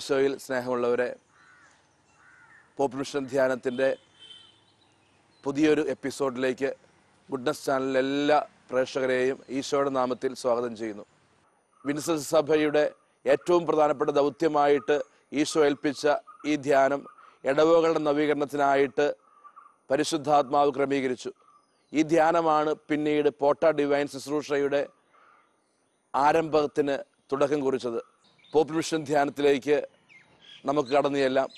ഈശോയിൽ സ്നേഹമുള്ളവരെ pop mission ധ്യാനത്തിൻ്റെ പുതിയൊരു എപ്പിസോഡിലേക്ക് ഗുഡ്നസ് ചാനലിലെ എല്ലാ പ്രേക്ഷകരെയും ഈശോയുടെ നാമത്തിൽ സ്വാഗതം ചെയ്യുന്നു വിൻസെന്റ് സഭയുടെ ഏറ്റവും പ്രധാനപ്പെട്ട ദൗത്യമായിട്ട് ഈശോ ഏൽപ്പിച്ച ഈ ധ്യാനം ഇടവകളുടെ നവീകരണത്തിനായിട്ട് പരിശുദ്ധാത്മാവ് ക്രമീകരിച്ചു ഈ ധ്യാനമാണ് പിന്നീട് പോട്ട ഡിവൈൻ ശുശ്രൂഷയുടെ ആരംഭത്തിന് തുടക്കം കുറിച്ചത് പോപ്പ് മിഷൻ ധ്യാനത്തിലേക്ക് നമുക്ക് കടന്നു ചെല്ലാം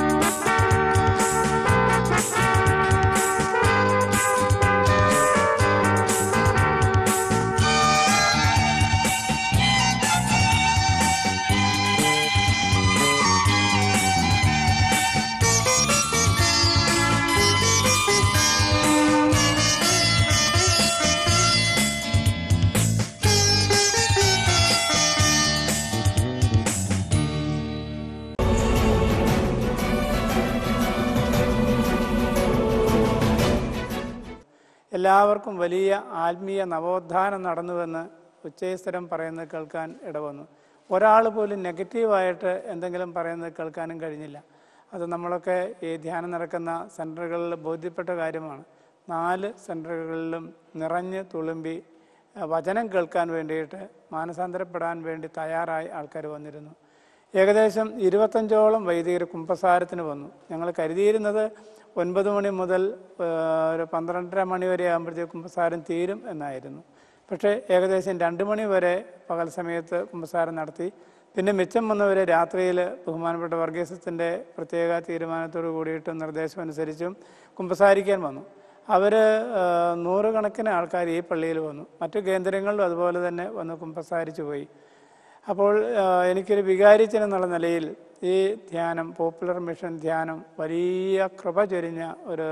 എല്ലാവർക്കും വലിയ ആത്മീയ നവോത്ഥാനം നടന്നുവെന്ന് ഉച്ചസ്ഥരം പറയുന്നത് കേൾക്കാൻ ഇടവന്നു ഒരാൾ പോലും നെഗറ്റീവായിട്ട് എന്തെങ്കിലും പറയുന്നത് കേൾക്കാനും കഴിഞ്ഞില്ല അത് നമ്മളൊക്കെ ഈ ധ്യാനം നടക്കുന്ന സെൻറ്ററുകളിൽ ബോധ്യപ്പെട്ട കാര്യമാണ് നാല് സെൻറ്ററുകളിലും നിറഞ്ഞ് തുളുമ്പി അഹ് വചനം കേൾക്കാൻ വേണ്ടിയിട്ട് മാനസാന്തരപ്പെടാൻ വേണ്ടി തയ്യാറായി ആൾക്കാർ വന്നിരുന്നു ഏകദേശം ഇരുപത്തഞ്ചോളം വൈദികർ കുംഭസാരത്തിന് വന്നു ഞങ്ങൾ കരുതിയിരുന്നത് ഒൻപത് മണി മുതൽ ആ, ഒരു പന്ത്രണ്ടര മണി വരെ ആകുമ്പോഴത്തേക്ക് കുംഭസാരം തീരും എന്നായിരുന്നു പക്ഷേ ഏകദേശം രണ്ട് മണി വരെ പകൽ സമയത്ത് കുംഭസാരം നടത്തി പിന്നെ മിച്ചം വന്നവരെ രാത്രിയിൽ ബഹുമാനപ്പെട്ട വർഗീസത്തിൻ്റെ പ്രത്യേക തീരുമാനത്തോട് കൂടിയിട്ടും നിർദ്ദേശം അനുസരിച്ചും കുംഭസാരിക്കാൻ വന്നു അവർ നൂറുകണക്കിന് ആൾക്കാർ ഈ പള്ളിയിൽ വന്നു മറ്റു കേന്ദ്രങ്ങളിലും അതുപോലെ തന്നെ വന്ന് കുംഭസാരിച്ചു പോയി അപ്പോൾ ആ, എനിക്കൊരു വികാരിച്ചൻ എന്നുള്ള നിലയിൽ ഈ ധ്യാനം പോപ്പുലർ മിഷൻ ധ്യാനം വലിയ കൃപ ചൊരിഞ്ഞ ഒരു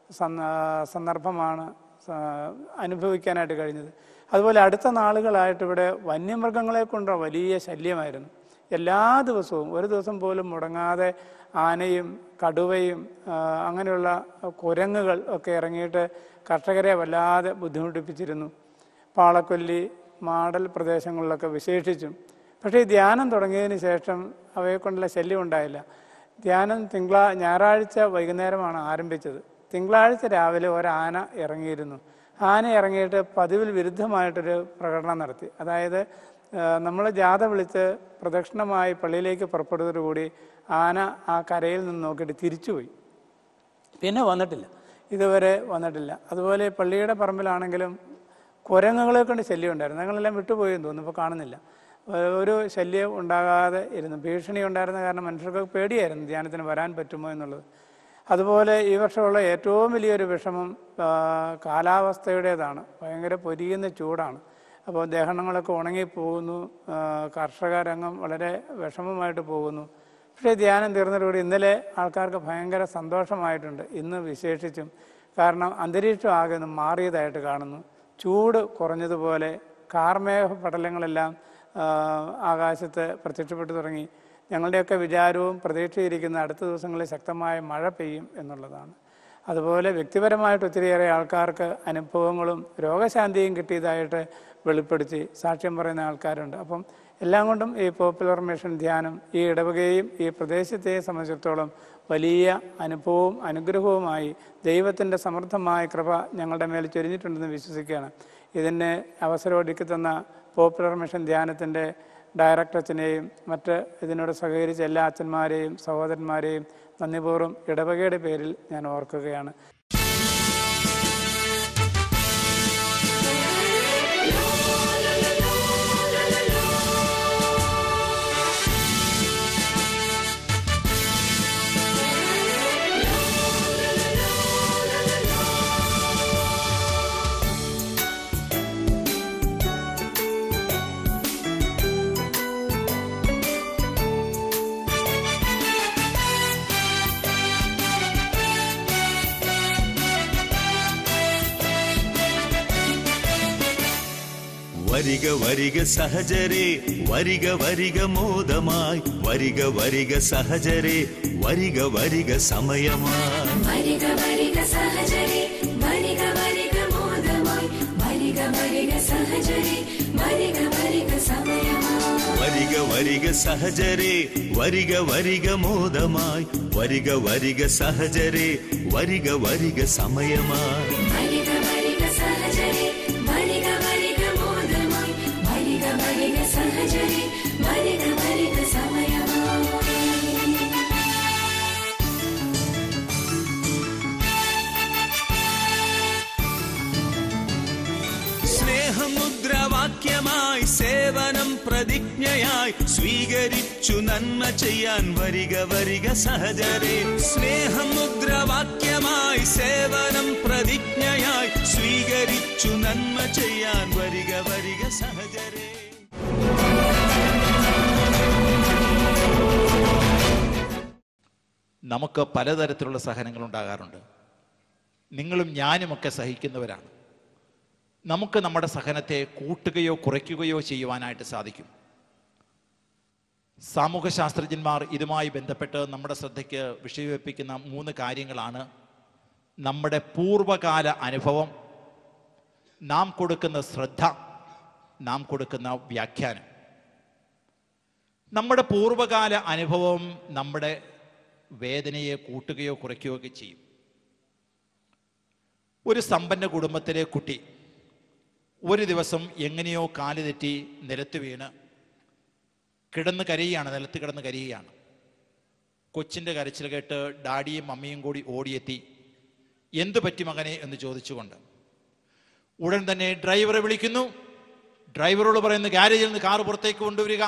സന്ദ- സന്ദർഭമാണ് സ- അനുഭവിക്കാനായിട്ട് കഴിഞ്ഞത് അതുപോലെ അടുത്ത നാളുകളായിട്ട് ഇവിടെ വന്യമൃഗങ്ങളെ കൊണ്ട് വലിയ ശല്യമായിരുന്നു എല്ലാ ദിവസവും ഒരു ദിവസം പോലും മുടങ്ങാതെ ആനയും കടുവയും ആ, അങ്ങനെയുള്ള കുരങ്ങുകൾ ഒക്കെ ഇറങ്ങിയിട്ട് കർഷകരെ വല്ലാതെ ബുദ്ധിമുട്ടിപ്പിച്ചിരുന്നു പാളക്കൊല്ലി മാടൽ പ്രദേശങ്ങളിലൊക്കെ വിശേഷിച്ചും പക്ഷേ ഈ ധ്യാനം തുടങ്ങിയതിന് ശേഷം അവയെ കൊണ്ടുള്ള ശല്യം ഉണ്ടായില്ല ധ്യാനം തിങ്കളാ ഞായറാഴ്ച വൈകുന്നേരമാണ് ആരംഭിച്ചത് തിങ്കളാഴ്ച രാവിലെ ഒരാന ഇറങ്ങിയിരുന്നു ആന ഇറങ്ങിയിട്ട് പതിവിൽ വിരുദ്ധമായിട്ടൊരു പ്രകടനം നടത്തി അതായത് നമ്മൾ ജാഥ വിളിച്ച് പ്രദക്ഷിണമായി പള്ളിയിലേക്ക് പുറപ്പെടുന്നതോടുകൂടി ആന ആ കരയിൽ നിന്ന് നോക്കിയിട്ട് തിരിച്ചുപോയി പിന്നെ വന്നിട്ടില്ല ഇതുവരെ വന്നിട്ടില്ല അതുപോലെ പള്ളിയുടെ പറമ്പിലാണെങ്കിലും കുരങ്ങുകളെ കൊണ്ട് ശല്യം ഉണ്ടായിരുന്നു ഞങ്ങളെല്ലാം വിട്ടുപോയെന്ന് തോന്നുന്നു ഇപ്പോൾ കാണുന്നില്ല ഏഹ് ഒരു ശല്യം ഉണ്ടാകാതെ ഇരുന്നു ഭീഷണി ഉണ്ടായിരുന്ന കാരണം മനുഷ്യർക്ക് പേടിയായിരുന്നു ധ്യാനത്തിന് വരാൻ പറ്റുമോ എന്നുള്ളത് അതുപോലെ ഈ വർഷമുള്ള ഏറ്റവും വലിയൊരു വിഷമം ആ, കാലാവസ്ഥയുടേതാണ് ഭയങ്കര പൊരിയുന്ന ചൂടാണ് അപ്പോൾ ദേഹങ്ങളൊക്കെ ഉണങ്ങിപ്പോകുന്നു ആ, കർഷക രംഗം വളരെ വിഷമമായിട്ട് പോകുന്നു പക്ഷേ ധ്യാനം തീർന്നതോടുകൂടി ഇന്നലെ ആൾക്കാർക്ക് ഭയങ്കര സന്തോഷമായിട്ടുണ്ട് ഇന്ന് വിശേഷിച്ചും കാരണം അന്തരീക്ഷം ആകെ ഒന്ന് മാറിയതായിട്ട് കാണുന്നു ചൂട് കുറഞ്ഞതുപോലെ കാർമേഘ പടലങ്ങളെല്ലാം ആ, ആകാശത്ത് പ്രത്യക്ഷപ്പെട്ടു തുടങ്ങി ഞങ്ങളുടെയൊക്കെ വിചാരവും പ്രതീക്ഷയിരിക്കുന്ന അടുത്ത ദിവസങ്ങളിൽ ശക്തമായ മഴ പെയ്യും എന്നുള്ളതാണ് അതുപോലെ വ്യക്തിപരമായിട്ട് ഒത്തിരിയേറെ ആൾക്കാർക്ക് അനുഭവങ്ങളും രോഗശാന്തിയും കിട്ടിയതായിട്ട് വെളിപ്പെടുത്തി സാക്ഷ്യം പറയുന്ന ആൾക്കാരുണ്ട് അപ്പം എല്ലാം കൊണ്ടും ഈ പോപ്പുലർ മിഷൻ ധ്യാനം ഈ ഇടവകയെയും ഈ പ്രദേശത്തെയും സംബന്ധിച്ചിടത്തോളം വലിയ അനുഭവവും അനുഗ്രഹവുമായി ദൈവത്തിൻ്റെ സമൃദ്ധമായ കൃപ ഞങ്ങളുടെ മേൽ ചൊരിഞ്ഞിട്ടുണ്ടെന്ന് വിശ്വസിക്കുകയാണ് ഇതിന് അവസരം ഒരുക്കി തന്ന പോപ്പുലർ മിഷൻ ധ്യാനത്തിൻ്റെ ഡയറക്ടർ അച്ഛനെയും മറ്റ് ഇതിനോട് സഹകരിച്ച എല്ലാ അച്ഛന്മാരെയും സഹോദരന്മാരെയും നന്ദിപൂർവ്വം ഇടവകയുടെ പേരിൽ ഞാൻ ഓർക്കുകയാണ് വരിക വരിക സഹജരെ വരിക വരിക മോദമായി വരിക വരിക സഹജരെ വരിക വരിക സമയമായി വരിക വരിക സഹജരെ വരിക വരിക മോദമായി വരിക വരിക സഹജരെ വരിക വരിക സമയമായി വരിക വരിക സഹജരെ വരിക വരിക മോദമായി വരിക വരിക സഹജരെ വരിക വരിക സമയമായി വരിക വരിക സഹജരെ വരിക വരിക മോദമായി വരിക വരിക സഹജരെ വരിക വരിക സമയമായി സ്നേഹമുദ്രാവാക്യമായി സേവനം പ്രതിജ്ഞയായി സ്വീകരിച്ചു നന്മ ചെയ്യാൻ വരിക വരിക സഹജരെ സ്നേഹമുദ്രാവാക്യമായി സേവനം പ്രതിജ്ഞയായി സ്വീകരിച്ചു നന്മ ചെയ്യാൻ വരിക വരിക സഹജരെ നമുക്ക് പലതരത്തിലുള്ള സഹനങ്ങൾ ഉണ്ടാകാറുണ്ട് നിങ്ങളും ഞാനുമൊക്കെ സഹിക്കുന്നവരാണ് നമുക്ക് നമ്മുടെ സഹനത്തെ കൂട്ടുകയോ കുറയ്ക്കുകയോ ചെയ്യുവാനായിട്ട് സാധിക്കും സാമൂഹ്യ ശാസ്ത്രജ്ഞന്മാർ ഇതുമായി ബന്ധപ്പെട്ട് നമ്മുടെ ശ്രദ്ധയ്ക്ക് വിഷയവെപ്പിക്കുന്ന മൂന്ന് കാര്യങ്ങളാണ് നമ്മുടെ പൂർവകാല അനുഭവം നാം കൊടുക്കുന്ന ശ്രദ്ധ നാം കൊടുക്കുന്ന വ്യാഖ്യാനം നമ്മുടെ പൂർവകാല അനുഭവം നമ്മുടെ വേദനയെ കൂട്ടുകയോ കുറയ്ക്കുകയോ ഒക്കെ ചെയ്യും ഒരു സമ്പന്ന കുടുംബത്തിലെ കുട്ടി ഒരു ദിവസം എങ്ങനെയോ കാല് തെറ്റി നിലത്ത് വീണ് കിടന്ന് കരയുകയാണ് നിലത്ത് കിടന്ന് കരയുകയാണ് കൊച്ചിൻ്റെ കരച്ചിൽ കേട്ട് ഡാഡിയും മമ്മിയും കൂടി ഓടിയെത്തി എന്തു പറ്റി മകനെ എന്ന് ചോദിച്ചുകൊണ്ട് ഉടൻ തന്നെ ഡ്രൈവറെ വിളിക്കുന്നു ഡ്രൈവറോട് പറയുന്നു ഗ്യാരേജിൽ നിന്ന് കാറ് പുറത്തേക്ക് കൊണ്ടുവരിക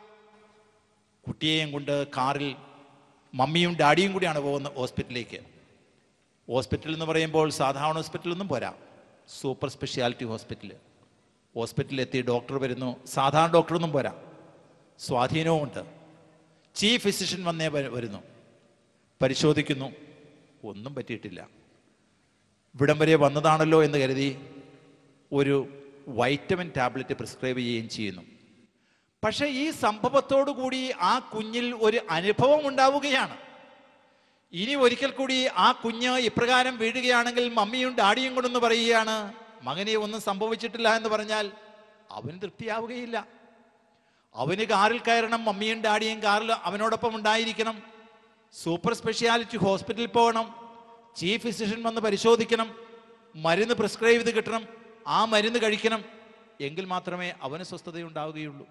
കുട്ടിയെയും കൊണ്ട് കാറിൽ മമ്മിയും ഡാഡിയും കൂടിയാണ് പോകുന്നത് ഹോസ്പിറ്റലിലേക്ക് ഹോസ്പിറ്റൽ എന്ന് പറയുമ്പോൾ സാധാരണ ഹോസ്പിറ്റലൊന്നും പോരാ സൂപ്പർ സ്പെഷ്യാലിറ്റി ഹോസ്പിറ്റൽ ഹോസ്പിറ്റലിൽ എത്തി ഡോക്ടർ വരുന്നു സാധാരണ ഡോക്ടറൊന്നും പോരാ സ്വാധീനവും ഉണ്ട് ചീഫ് ഫിസിഷ്യൻ വന്നേ വ- വരുന്നു പരിശോധിക്കുന്നു ഒന്നും പറ്റിയിട്ടില്ല ഇവിടം വരെ വന്നതാണല്ലോ എന്ന് കരുതി ഒരു വൈറ്റമിൻ ടാബ്ലറ്റ് പ്രിസ്ക്രൈബ് ചെയ്യുകയും ചെയ്യുന്നു പക്ഷെ ഈ സംഭവത്തോടു കൂടി ആ കുഞ്ഞിൽ ഒരു അനുഭവം ഉണ്ടാവുകയാണ് ഇനി ഒരിക്കൽ കൂടി ആ കുഞ്ഞ് ഇപ്രകാരം വീഴുകയാണെങ്കിൽ മമ്മിയും ഡാഡിയും കൊണ്ടെന്ന് പറയുകയാണ് മകനെ ഒന്നും സംഭവിച്ചിട്ടില്ല എന്ന് പറഞ്ഞാൽ അവന് തൃപ്തിയാവുകയില്ല അവന് കാറിൽ കയറണം മമ്മിയും ഡാഡിയും കാറിൽ അവനോടൊപ്പം ഉണ്ടായിരിക്കണം സൂപ്പർ സ്പെഷ്യാലിറ്റി ഹോസ്പിറ്റലിൽ പോകണം ചീഫ് ഫിസിഷ്യൻ വന്ന് പരിശോധിക്കണം മരുന്ന് പ്രിസ്ക്രൈബ് ചെയ്ത് കിട്ടണം ആ മരുന്ന് കഴിക്കണം എങ്കിൽ മാത്രമേ അവന് സ്വസ്ഥതയുണ്ടാവുകയുള്ളൂ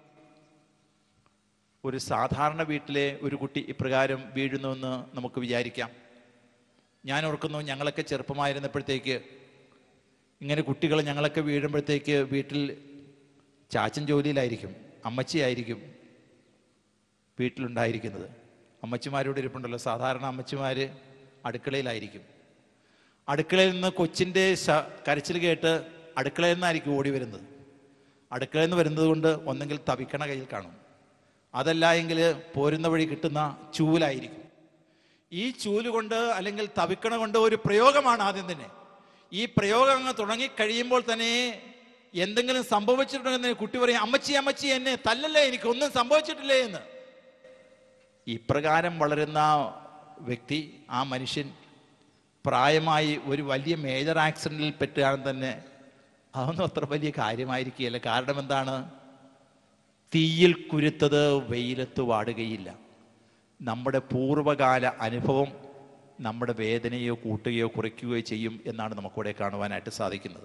ഒരു സാധാരണ വീട്ടിലെ ഒരു കുട്ടി ഇപ്രകാരം വീഴുന്നുവെന്ന് നമുക്ക് വിചാരിക്കാം ഞാൻ ഓർക്കുന്നു ഞങ്ങളൊക്കെ ചെറുപ്പമായിരുന്നപ്പോഴത്തേക്ക് ഇങ്ങനെ കുട്ടികൾ ഞങ്ങളൊക്കെ വീഴുമ്പോഴത്തേക്ക് വീട്ടിൽ ചാച്ചൻ ജോലിയിലായിരിക്കും അമ്മച്ചിയായിരിക്കും വീട്ടിലുണ്ടായിരിക്കുന്നത് അമ്മച്ചിമാരോട് ഇരിപ്പുണ്ടല്ലോ സാധാരണ അമ്മച്ചിമാർ അടുക്കളയിലായിരിക്കും അടുക്കളയിൽ നിന്ന് കൊച്ചിൻ്റെ ശ- കരച്ചിൽ കേട്ട് അടുക്കളയിൽ നിന്നായിരിക്കും ഓടി വരുന്നത് അടുക്കളയിൽ നിന്ന് വരുന്നത് കൊണ്ട് ഒന്നെങ്കിൽ തവിക്കണ കയ്യിൽ കാണും അതല്ല എങ്കിൽ പോരുന്ന വഴി കിട്ടുന്ന ചൂലായിരിക്കും ഈ ചൂല് കൊണ്ട് അല്ലെങ്കിൽ തവിക്കണ കൊണ്ട് ഒരു പ്രയോഗമാണ് ആദ്യം തന്നെ ഈ പ്രയോഗം അങ്ങ് തുടങ്ങി കഴിയുമ്പോൾ തന്നെ എന്തെങ്കിലും സംഭവിച്ചിട്ടുണ്ടെന്ന് കുട്ടി പറയും അമ്മച്ചി അമ്മച്ചി എന്നെ തല്ലല്ലേ എനിക്കൊന്നും സംഭവിച്ചിട്ടില്ലേ എന്ന് ഇപ്രകാരം വളരുന്ന വ്യക്തി ആ മനുഷ്യൻ പ്രായമായി ഒരു വലിയ മേജർ ആക്സിഡന്റിൽ പെട്ടുകയാണെന്ന് തന്നെ അതൊന്നും അത്ര വലിയ കാര്യമായിരിക്കുകയില്ല കാരണം എന്താണ് തീയിൽ കുരുത്തത് വെയിലത്ത് വാടുകയില്ല നമ്മുടെ പൂർവകാല അനുഭവം നമ്മുടെ വേദനയോ കൂട്ടുകയോ കുറയ്ക്കുകയോ ചെയ്യും എന്നാണ് നമുക്കിവിടെ കാണുവാനായിട്ട് സാധിക്കുന്നത്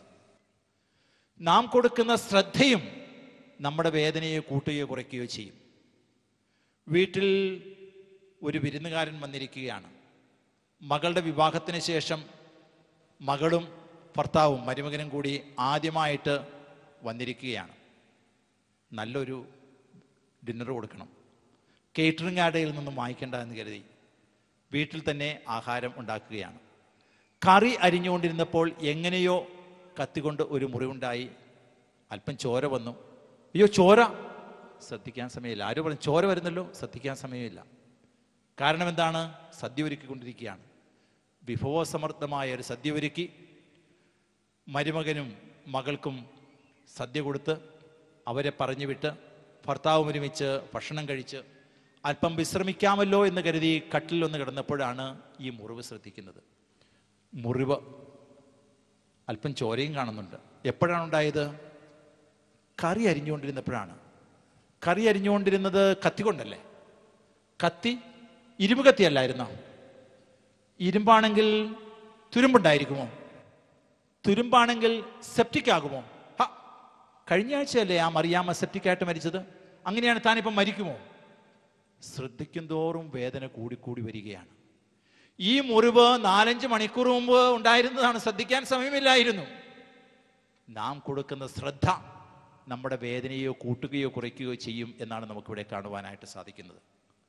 നാം കൊടുക്കുന്ന ശ്രദ്ധയും നമ്മുടെ വേദനയെ കൂട്ടുകയോ കുറയ്ക്കുകയോ ചെയ്യും വീട്ടിൽ ഒരു വിരുന്നുകാരൻ വന്നിരിക്കുകയാണ് മകളുടെ വിവാഹത്തിന് ശേഷം മകളും ഭർത്താവും മരുമകനും കൂടി ആദ്യമായിട്ട് വന്നിരിക്കുകയാണ് നല്ലൊരു ഡിന്നർ കൊടുക്കണം കേറ്ററിംഗ് ആടയിൽ നിന്നും വാങ്ങിക്കേണ്ട എന്ന് കരുതി വീട്ടിൽ തന്നെ ആഹാരം ഉണ്ടാക്കുകയാണ് കറി അരിഞ്ഞുകൊണ്ടിരുന്നപ്പോൾ എങ്ങനെയോ കത്തികൊണ്ട് ഒരു മുറിവുണ്ടായി അല്പം ചോര വന്നു അയ്യോ ചോര ശ്രദ്ധിക്കാൻ സമയമില്ല ആരും പറഞ്ഞു ചോര വരുന്നല്ലോ ശ്രദ്ധിക്കാൻ സമയമില്ല കാരണം എന്താണ് സദ്യ ഒരുക്കിക്കൊണ്ടിരിക്കുകയാണ് വിഭവസമൃദ്ധമായ ഒരു സദ്യ ഒരുക്കി മരുമകനും മകൾക്കും സദ്യ കൊടുത്ത് അവരെ പറഞ്ഞു വിട്ട് ഭർത്താവും ഒരുമിച്ച് ഭക്ഷണം കഴിച്ച് അല്പം വിശ്രമിക്കാമല്ലോ എന്ന് കരുതി കട്ടിലൊന്ന് കിടന്നപ്പോഴാണ് ഈ മുറിവ് ശ്രദ്ധിക്കുന്നത് മുറിവ് അല്പം ചോരയും കാണുന്നുണ്ട് എപ്പോഴാണ് ഉണ്ടായത് കറി അരിഞ്ഞുകൊണ്ടിരുന്നപ്പോഴാണ് കറി അരിഞ്ഞുകൊണ്ടിരുന്നത് കത്തി കൊണ്ടല്ലേ കത്തി ഇരുമ്പ് കത്തിയല്ലായിരുന്നോ ഇരുമ്പാണെങ്കിൽ തുരുമ്പുണ്ടായിരിക്കുമോ തുരുമ്പാണെങ്കിൽ സെപ്റ്റിക് ആകുമോ ഹ, കഴിഞ്ഞ ആഴ്ചയല്ലേ ആ മറിയാമ്മ സെപ്റ്റിക്കായിട്ട് മരിച്ചത് അങ്ങനെയാണ് താനിപ്പം മരിക്കുമോ ശ്രദ്ധിക്കും തോറും വേദന കൂടിക്കൂടി വരികയാണ് ഈ മുറിവ് നാലഞ്ച് മണിക്കൂർ മുമ്പ് ഉണ്ടായിരുന്നതാണ് ശ്രദ്ധിക്കാൻ സമയമില്ലായിരുന്നു നാം കൊടുക്കുന്ന ശ്രദ്ധ നമ്മുടെ വേദനയോ കൂട്ടുകയോ കുറയ്ക്കുകയോ ചെയ്യും എന്നാണ് നമുക്കിവിടെ കാണുവാനായിട്ട് സാധിക്കുന്നത്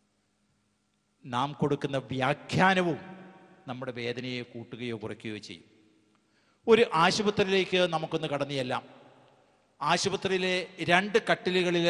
നാം കൊടുക്കുന്ന വ്യാഖ്യാനവും നമ്മുടെ വേദനയെ കൂട്ടുകയോ കുറയ്ക്കുകയോ ചെയ്യും ഒരു ആശുപത്രിയിലേക്ക് നമുക്കൊന്ന് കടന്നു ചെല്ലാം ആശുപത്രിയിലെ രണ്ട് കട്ടിലുകളിൽ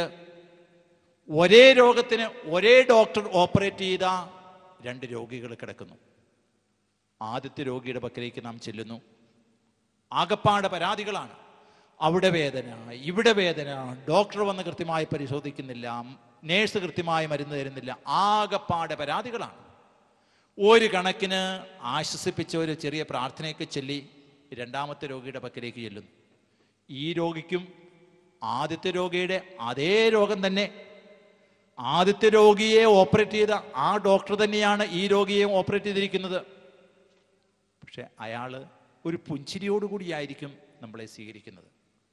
ഒരേ രോഗത്തിന് ഒരേ ഡോക്ടർ ഓപ്പറേറ്റ് ചെയ്ത രണ്ട് രോഗികൾ കിടക്കുന്നു ആദ്യത്തെ രോഗിയുടെ പക്കലേക്ക് നാം ചെല്ലുന്നു ആകപ്പാട് പരാതികളാണ് അവിടെ വേദന ഇവിടെ വേദന ഡോക്ടർ വന്ന് കൃത്യമായി പരിശോധിക്കുന്നില്ല നേഴ്സ് കൃത്യമായി മരുന്ന് തരുന്നില്ല ആകപ്പാട് പരാതികളാണ് ഒരു കണക്കിന് ആശ്വസിപ്പിച്ച ഒരു ചെറിയ പ്രാർത്ഥനയൊക്കെ ചൊല്ലി രണ്ടാമത്തെ രോഗിയുടെ പക്കലേക്ക് ചെല്ലുന്നു ഈ രോഗിക്കും ആദ്യത്തെ രോഗിയുടെ അതേ രോഗം തന്നെ ആദ്യത്തെ രോഗിയെ ഓപ്പറേറ്റ് ചെയ്ത ആ ഡോക്ടർ തന്നെയാണ് ഈ രോഗിയെ ഓപ്പറേറ്റ് ചെയ്തിരിക്കുന്നത് പക്ഷെ അയാൾ ഒരു പുഞ്ചിരിയോടുകൂടിയായിരിക്കും നമ്മളെ സ്വീകരിക്കുന്നത്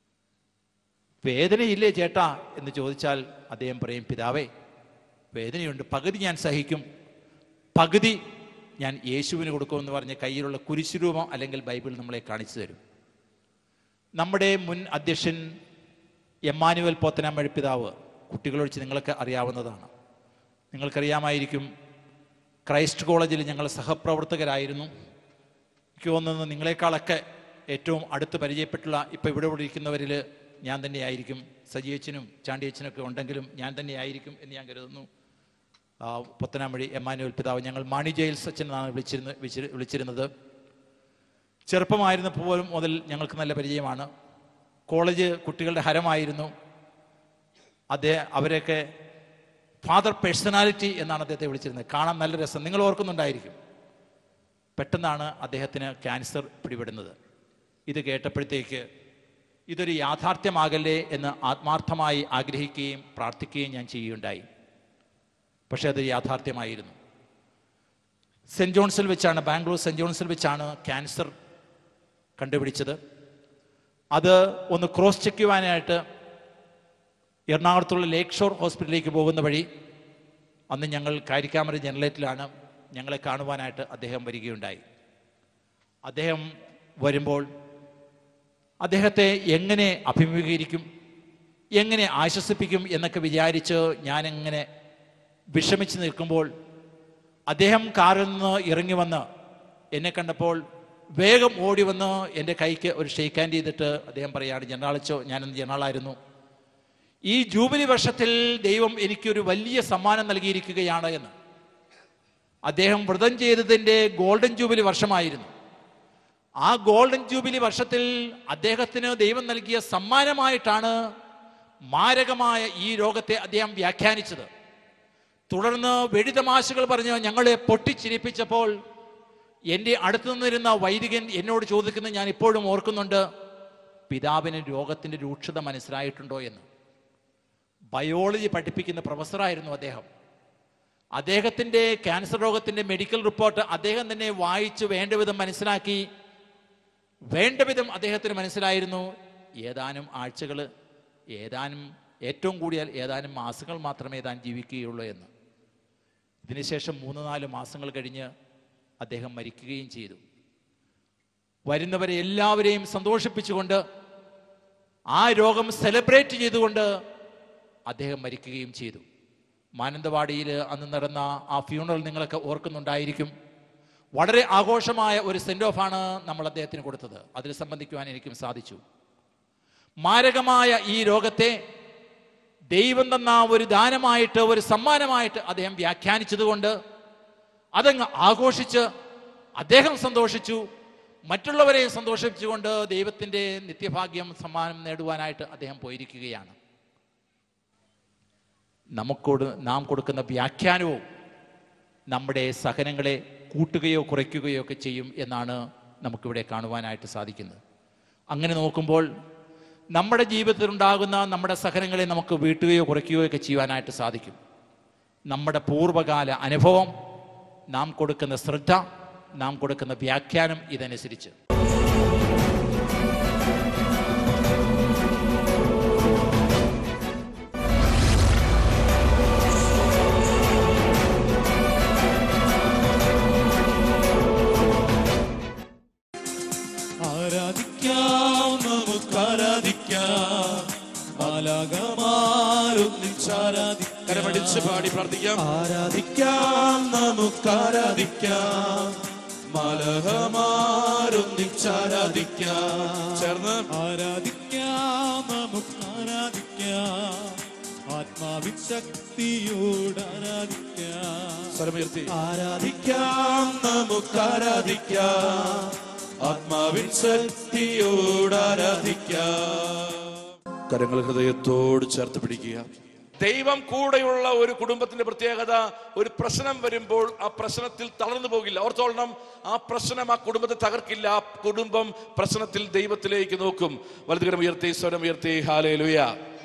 വേദനയില്ലേ ചേട്ടാ എന്ന് ചോദിച്ചാൽ അദ്ദേഹം പറയും പിതാവേ വേദനയുണ്ട് പകുതി ഞാൻ സഹിക്കും പകുതി ഞാൻ യേശുവിന് കൊടുക്കുമെന്ന് പറഞ്ഞ് കയ്യിലുള്ള കുരിശുരൂപം അല്ലെങ്കിൽ ബൈബിൾ നമ്മളെ കാണിച്ചു തരും നമ്മുടെ മുൻ അധ്യക്ഷൻ എമ്മാനുവൽ പോത്തനാമഴ പിതാവ് കുട്ടികളൊഴിച്ച് നിങ്ങൾക്ക് അറിയാവുന്നതാണ് നിങ്ങൾക്കറിയാമായിരിക്കും ക്രൈസ്റ്റ് കോളേജിൽ ഞങ്ങൾ സഹപ്രവർത്തകരായിരുന്നു എനിക്ക് തോന്നുന്നത് നിങ്ങളെക്കാളൊക്കെ ഏറ്റവും അടുത്ത് പരിചയപ്പെട്ടുള്ള ഇപ്പം ഇവിടെ ഇവിടെ ഇരിക്കുന്നവരിൽ ഞാൻ തന്നെയായിരിക്കും സജിയച്ചനും ചാണ്ടിയച്ചനൊക്കെ ഉണ്ടെങ്കിലും ഞാൻ തന്നെയായിരിക്കും എന്ന് ഞാൻ കരുതുന്നു ആ, പുത്തനാമഴി എമ്മാനുവൽ പിതാവ് ഞങ്ങൾ മാണി ജെയിൽസ് അച്ഛൻ എന്നാണ് വിളിച്ചിരുന്ന വിളിച്ചിരു- വിളിച്ചിരുന്നത് ചെറുപ്പമായിരുന്നപ്പോൾ പോലും മുതൽ ഞങ്ങൾക്ക് നല്ല പരിചയമാണ് കോളേജ് കുട്ടികളുടെ ഹരമായിരുന്നു അദ്ദേഹം അവരെയൊക്കെ ഫാദർ പേഴ്സണാലിറ്റി എന്നാണ് അദ്ദേഹത്തെ വിളിച്ചിരുന്നത് കാണാൻ നല്ല രസം നിങ്ങൾ ഓർക്കുന്നുണ്ടായിരിക്കും പെട്ടെന്നാണ് അദ്ദേഹത്തിന് ക്യാൻസർ പിടിപെടുന്നത് ഇത് കേട്ടപ്പോഴത്തേക്ക് ഇതൊരു യാഥാർത്ഥ്യമാകല്ലേ എന്ന് ആത്മാർത്ഥമായി ആഗ്രഹിക്കുകയും പ്രാർത്ഥിക്കുകയും ഞാൻ ചെയ്യുകയുണ്ടായി പക്ഷേ അത് യാഥാർത്ഥ്യമായിരുന്നു സെൻറ് ജോൺസിൽ വെച്ചാണ് ബാംഗ്ലൂർ സെൻറ് ജോൺസിൽ വെച്ചാണ് ക്യാൻസർ കണ്ടുപിടിച്ചത് അത് ഒന്ന് ക്രോസ് ചെക്ക് ചെയ്യുവാനായിട്ട് എറണാകുളത്തുള്ള ലേക്ക് ഷോർ ഹോസ്പിറ്റലിലേക്ക് പോകുന്ന വഴി അന്ന് ഞങ്ങൾ കാരിക്കാമര ജനറേറ്റിലാണ് ഞങ്ങളെ കാണുവാനായിട്ട് അദ്ദേഹം വരികയുണ്ടായി അദ്ദേഹം വരുമ്പോൾ അദ്ദേഹത്തെ എങ്ങനെ അഭിമുഖീകരിക്കും എങ്ങനെ ആശ്വസിപ്പിക്കും എന്നൊക്കെ വിചാരിച്ച് ഞാനെങ്ങനെ വിഷമിച്ച് നിൽക്കുമ്പോൾ അദ്ദേഹം കാറിൽ നിന്ന് ഇറങ്ങി വന്ന് എന്നെ കണ്ടപ്പോൾ വേഗം ഓടി വന്ന് എൻ്റെ കൈക്ക് ഒരു ഷെയ്ക്ക് ഹാൻഡ് ചെയ്തിട്ട് അദ്ദേഹം പറയാണ് ജനറാളിച്ചോ ഞാനന്ന് ജനറാളായിരുന്നു ഈ ജൂബിലി വർഷത്തിൽ ദൈവം എനിക്കൊരു വലിയ സമ്മാനം നൽകിയിരിക്കുകയാണ് എന്ന് അദ്ദേഹം വ്രതം ചെയ്തതിൻ്റെ ഗോൾഡൻ ജൂബിലി വർഷമായിരുന്നു ആ ഗോൾഡൻ ജൂബിലി വർഷത്തിൽ അദ്ദേഹത്തിന് ദൈവം നൽകിയ സമ്മാനമായിട്ടാണ് മാരകമായ ഈ രോഗത്തെ അദ്ദേഹം വ്യാഖ്യാനിച്ചത് തുടർന്ന് വെടിതമാശകൾ പറഞ്ഞ് ഞങ്ങളെ പൊട്ടിച്ചിരിപ്പിച്ചപ്പോൾ എൻ്റെ അടുത്തു നിന്നിരുന്ന വൈദികൻ എന്നോട് ചോദിക്കുന്നത് ഞാൻ ഇപ്പോഴും ഓർക്കുന്നുണ്ട് പിതാവിന് രോഗത്തിൻ്റെ രൂക്ഷത മനസ്സിലായിട്ടുണ്ടോ എന്ന് ബയോളജി പഠിപ്പിക്കുന്ന പ്രൊഫസറായിരുന്നു അദ്ദേഹം അദ്ദേഹത്തിൻ്റെ ക്യാൻസർ രോഗത്തിൻ്റെ മെഡിക്കൽ റിപ്പോർട്ട് അദ്ദേഹം തന്നെ വായിച്ച് വേണ്ട വിധം മനസ്സിലാക്കി വേണ്ട വിധം അദ്ദേഹത്തിന് മനസ്സിലായിരുന്നു ഏതാനും ആഴ്ചകൾ ഏതാനും ഏറ്റവും കൂടിയാൽ ഏതാനും മാസങ്ങൾ മാത്രമേ താൻ ജീവിക്കുകയുള്ളൂ എന്ന് ഇതിനുശേഷം മൂന്ന് നാല് മാസങ്ങൾ കഴിഞ്ഞ് അദ്ദേഹം മരിക്കുകയും ചെയ്തു വരുന്നവരെ എല്ലാവരെയും സന്തോഷിപ്പിച്ചുകൊണ്ട് ആ രോഗം സെലിബ്രേറ്റ് ചെയ്തുകൊണ്ട് അദ്ദേഹം മരിക്കുകയും ചെയ്തു മാനന്തവാടിയിൽ അന്ന് നടന്ന ആ ഫ്യൂണറൽ നിങ്ങളൊക്കെ ഓർക്കുന്നുണ്ടായിരിക്കും വളരെ ആഘോഷമായ ഒരു സെൻഡ് ഓഫാണ് നമ്മൾ അദ്ദേഹത്തിന് കൊടുത്തത് അതിൽ സംബന്ധിക്കുവാൻ എനിക്കും സാധിച്ചു മാരകമായ ഈ രോഗത്തെ ദൈവം തന്ന ഒരു ദാനമായിട്ട് ഒരു സമ്മാനമായിട്ട് അദ്ദേഹം വ്യാഖ്യാനിച്ചതുകൊണ്ട് അതങ്ങ് ആഘോഷിച്ച് അദ്ദേഹം സന്തോഷിച്ചു മറ്റുള്ളവരെയും സന്തോഷിപ്പിച്ചുകൊണ്ട് ദൈവത്തിൻ്റെ നിത്യഭാഗ്യം സമ്മാനം നേടുവാനായിട്ട് അദ്ദേഹം പോയിരിക്കുകയാണ് നമുക്കോട് നാം കൊടുക്കുന്ന വ്യാഖ്യാനവും നമ്മുടെ സഹനങ്ങളെ കൂട്ടുകയോ കുറയ്ക്കുകയോ ഒക്കെ ചെയ്യും എന്നാണ് നമുക്കിവിടെ കാണുവാനായിട്ട് സാധിക്കുന്നത് അങ്ങനെ നോക്കുമ്പോൾ നമ്മുടെ ജീവിതത്തിൽ ഉണ്ടാകുന്ന നമ്മുടെ സഹനങ്ങളെ നമുക്ക് വീട്ടുകയോ കുറയ്ക്കുകയോ ഒക്കെ ചെയ്യുവാനായിട്ട് സാധിക്കും നമ്മുടെ പൂർവ്വകാല അനുഭവം നാം കൊടുക്കുന്ന ശ്രദ്ധ നാം കൊടുക്കുന്ന വ്യാഖ്യാനം ഇതനുസരിച്ച് ആരാധിക്കാം നമുക്ക് ആരാധിക്കാം ബാലകമാരൊന്നിച്ചാരാധിക്കാം കരമടിച്ച് പാടി പ്രാർത്ഥിക്കാം ആരാധിക്കാം നമുക്ക് ആരാധിക്കാം മാലകമാരൊന്നിച്ചാരാധിക്കാം ചേർന്ന് ആരാധിക്കാം നമുക്ക് ആരാധിക്കാം ആത്മാവിൻ ശക്തിയോട് ആരാധിക്കാം സ്വരമുയർത്തി ആരാധിക്കാം നമുക്ക് ആരാധിക്കാം ആത്മാവിൻ ശക്തിയോട് ആരാധിക്കാം കരങ്ങൾ ഹൃദയത്തോട് ചേർത്ത് പിടിക്കുക ദൈവം കൂടെയുള്ള ഒരു കുടുംബത്തിന്റെ പ്രത്യേകത ഒരു പ്രശ്നം വരുമ്പോൾ ആ പ്രശ്നത്തിൽ തളർന്നു പോകില്ല ഓർത്തോളണം ആ പ്രശ്നം ആ കുടുംബത്തെ തകർക്കില്ല ആ കുടുംബം പ്രശ്നത്തിൽ ദൈവത്തിലേക്ക് നോക്കും വലതുകരം ഉയർത്തി സ്വരം ഉയർത്തി ഹാലേ ലുയ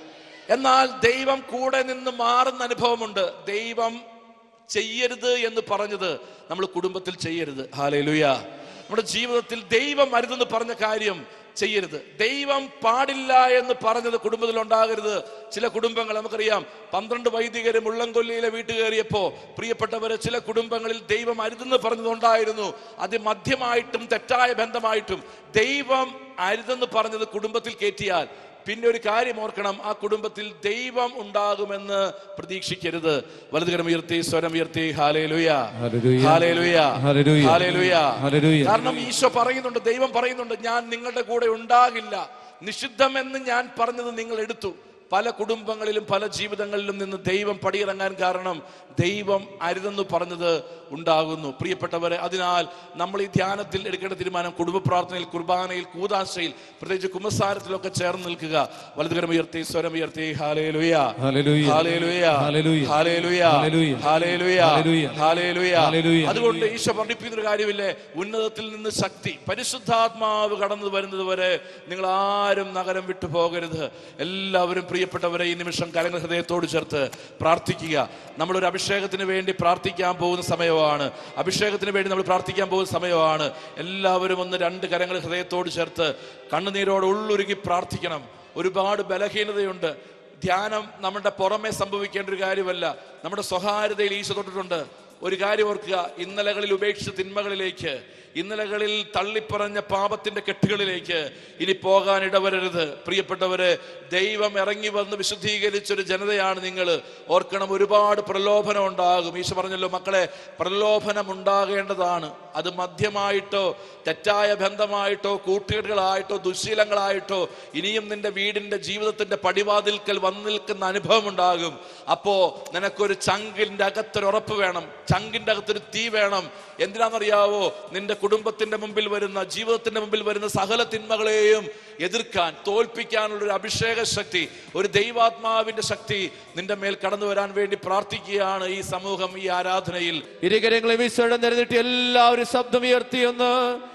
എന്നാൽ ദൈവം കൂടെ നിന്ന് മാറുന്ന അനുഭവമുണ്ട് ദൈവം ചെയ്യരുത് എന്ന് പറഞ്ഞത് നമ്മൾ കുടുംബത്തിൽ ചെയ്യരുത് ഹാലേ ലുയ നമ്മുടെ ജീവിതത്തിൽ ദൈവം അരുതെന്ന് പറഞ്ഞ കാര്യം ചെയ്യരുത് ദൈവം പാടില്ല എന്ന് പറഞ്ഞത് കുടുംബത്തിൽ ഉണ്ടാകരുത് ചില കുടുംബങ്ങൾ നമുക്കറിയാം പന്ത്രണ്ട് വൈദികരും ഉള്ളംകൊല്ലിയിലെ വീട്ടിൽ കയറിയപ്പോ പ്രിയപ്പെട്ടവര് ചില കുടുംബങ്ങളിൽ ദൈവം അരുതെന്ന് പറഞ്ഞതുണ്ടായിരുന്നു അത് മധ്യമായിട്ടും തെറ്റായ ബന്ധമായിട്ടും ദൈവം അരുതെന്ന് പറഞ്ഞത് കുടുംബത്തിൽ കയറ്റിയാൽ പിന്നെ ഒരു കാര്യം ഓർക്കണം ആ കുടുംബത്തിൽ ദൈവം ഉണ്ടാകുമെന്ന് പ്രതീക്ഷിക്കരുത് വലതുകരം ഉയർത്തി സ്വരം ഉയർത്തി hallelujah hallelujah. Hallelujah hallelujah. Hallelujah hallelujah. കാരണം ഈശോ പറയുന്നുണ്ട് ദൈവം പറയുന്നുണ്ട് ഞാൻ നിങ്ങളുടെ കൂടെ ഉണ്ടാകില്ല നിഷിദ്ധമെന്ന് ഞാൻ പറഞ്ഞത് നിങ്ങൾ എടുത്തു പല കുടുംബങ്ങളിലും പല ജീവിതങ്ങളിലും നിന്ന് ദൈവം പടിയിറങ്ങാൻ കാരണം ദൈവം അരുതെന്ന് പറഞ്ഞത് ഉണ്ടാകുന്നു പ്രിയപ്പെട്ടവരെ അതിനാൽ നമ്മൾ ഈ ധ്യാനത്തിൽ എടുക്കേണ്ട തീരുമാനം കുടുംബ പ്രാർത്ഥനയിൽ കുർബാനയിൽ കൂതാശയിൽ പ്രത്യേകിച്ച് കുമ്പസാരത്തിലൊക്കെ ചേർന്ന് നിൽക്കുക വലതുകരം ഉയർത്തി സ്വരം ഉയർത്തി hallelujah hallelujah. Hallelujah hallelujah. Hallelujah hallelujah. Hallelujah hallelujah. Hallelujah hallelujah. അതുകൊണ്ട് ഈശോ പഠിപ്പിക്കുന്ന ഒരു കാര്യമില്ലേ ഉന്നതത്തിൽ നിന്ന് ശക്തി പരിശുദ്ധാത്മാവ് കടന്നു വരുന്നത് വരെ നിങ്ങൾ ആരും നഗരം വിട്ടു പോകരുത് എല്ലാവരും പ്രിയപ്പെട്ടവരെ ഈ നിമിഷം കലങ്ങൾ ഹൃദയത്തോട് ചേർത്ത് പ്രാർത്ഥിക്കുക നമ്മളൊരു അഭിഷേകത്തിന് വേണ്ടി പ്രാർത്ഥിക്കാൻ പോകുന്ന സമയമാണ് അഭിഷേകത്തിന് വേണ്ടി നമ്മൾ പ്രാർത്ഥിക്കാൻ പോകുന്ന സമയമാണ് എല്ലാവരും ഒന്ന് രണ്ട് കരങ്ങൾ ഹൃദയത്തോട് ചേർത്ത് കണ്ണുനീരോട് ഉള്ളൊരുക്കി പ്രാർത്ഥിക്കണം ഒരുപാട് ബലഹീനതയുണ്ട് ധ്യാനം നമ്മുടെ പുറമെ സംഭവിക്കേണ്ട ഒരു കാര്യമല്ല നമ്മുടെ സ്വകാര്യതയിൽ ഈശോ തൊട്ടിട്ടുണ്ട് ഒരു കാര്യം ഓർക്കുക ഇന്നലകളിൽ ഉപേക്ഷിച്ച തിന്മകളിലേക്ക് ഇന്നലകളിൽ തള്ളിപ്പറഞ്ഞ പാപത്തിന്റെ കെട്ടുകളിലേക്ക് ഇനി പോകാൻ ഇടവരരുത് പ്രിയപ്പെട്ടവര് ദൈവം ഇറങ്ങി വന്ന് വിശുദ്ധീകരിച്ചൊരു ജനതയാണ് നിങ്ങൾ ഓർക്കണം ഒരുപാട് പ്രലോഭനം ഉണ്ടാകും ഈശോ പറഞ്ഞല്ലോ മക്കളെ പ്രലോഭനം ഉണ്ടാകേണ്ടതാണ് അത് മദ്യമായിട്ടോ തെറ്റായ ബന്ധമായിട്ടോ കൂട്ടുകെട്ടുകളായിട്ടോ ദുശീലങ്ങളായിട്ടോ ഇനിയും നിന്റെ വീടിന്റെ ജീവിതത്തിന്റെ പടിവാതിൽക്കൽ വന്നു നിൽക്കുന്ന അനുഭവം ഉണ്ടാകും അപ്പോ നിനക്കൊരു ചങ്കിന്റെ അകത്തൊരു ഉറപ്പ് വേണം ചങ്കിന്റെ അകത്തൊരു തീ വേണം എന്തിനാണെന്നറിയാവോ നിന്റെ കുടുംബത്തിന്റെ മുമ്പിൽ വരുന്ന ജീവിതത്തിന്റെ മുമ്പിൽ വരുന്ന സകല തിന്മകളെയും എതിർക്കാൻ തോൽപ്പിക്കാനുള്ള ഒരു അഭിഷേക ശക്തി ഒരു ദൈവാത്മാവിന്റെ ശക്തി നിന്റെ മേൽ കടന്നു വരാൻ വേണ്ടി പ്രാർത്ഥിക്കുകയാണ് ഈ സമൂഹം ഈ ആരാധനയിൽ ഇരുകരങ്ങളെ വിശ്വം നിരന്നിട്ട് എല്ലാവരും ശബ്ദം ഉയർത്തിയൊന്ന്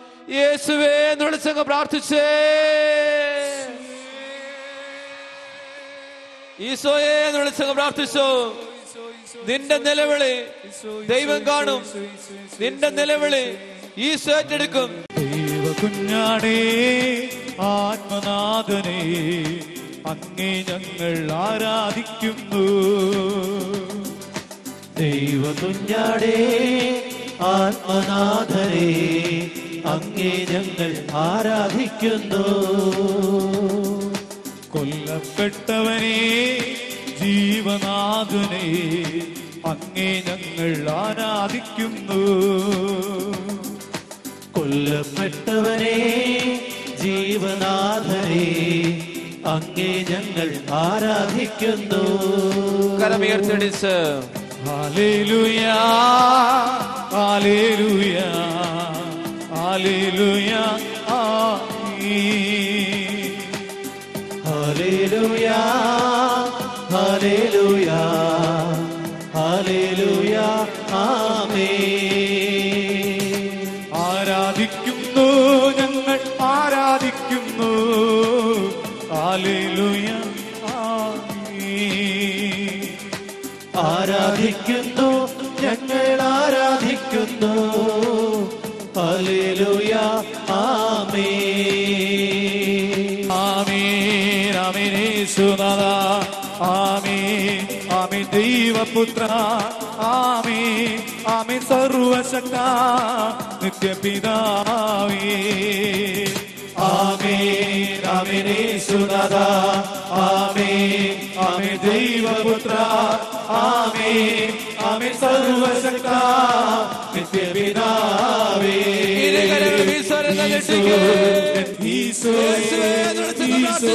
യേശുവേ എന്ന് വിളിച്ചങ്ങ് പ്രാർത്ഥിച്ചേ ഈശോയെ എന്ന് വിളിച്ചങ്ങ് പ്രാർത്ഥിച്ചു നിന്റെ നിലവിളി ദൈവം കാണും നിന്റെ നിലവിളി ഈശോ ഏറ്റെടുക്കും ദൈവ കുഞ്ഞാടേ ആത്മനാഥനെ അങ്ങേ ഞങ്ങൾ ആരാധിക്കുന്നു ദൈവ കുഞ്ഞാടേ ആത്മനാഥരെ അങ്ങേ ഞങ്ങൾ ആരാധിക്കുന്നു കൊല്ലപ്പെട്ടവനെ ജീവനാഥനെ അങ്ങേ ഞങ്ങൾ ആരാധിക്കുന്നു കൊല്ലപ്പെട്ടവനെ ജീവനാഥരെ അങ്ങേ ഞങ്ങൾ ആരാധിക്കുന്നു കരമുയർത്തടിച്ച് hallelujah hallelujah hallelujah amen hallelujah hallelujah hallelujah amen ആരാധിക്കുന്നു ഞങ്ങൾ ആരാധിക്കുന്നു ഹാലേലുയ ആമേൻ ആരാധിക്കുന്നു ഞങ്ങൾ ആരാധിക്കുന്നു ഹല്ലേലൂയ ആമേൻ ആമേൻ ആമേൻ യേശുനാഥ ആമേൻ ആമേൻ ദൈവപുത്ര ആമേൻ ആമേൻ സർവശക്ത നിത്യപിതാവേ ആമേൻ ആമേൻ യേശുനാഥ ആമേൻ ആമേൻ ദൈവപുത്ര ആമേൻ ആമേൻ സർവശക്ത നിത്യപിതാവേ ഇരുകരങ്ങളും ഈശ്വരനെ ഞെട്ടിക്ക്. യേശുവേ എന്ന് വിളിച്ചൊന്ന്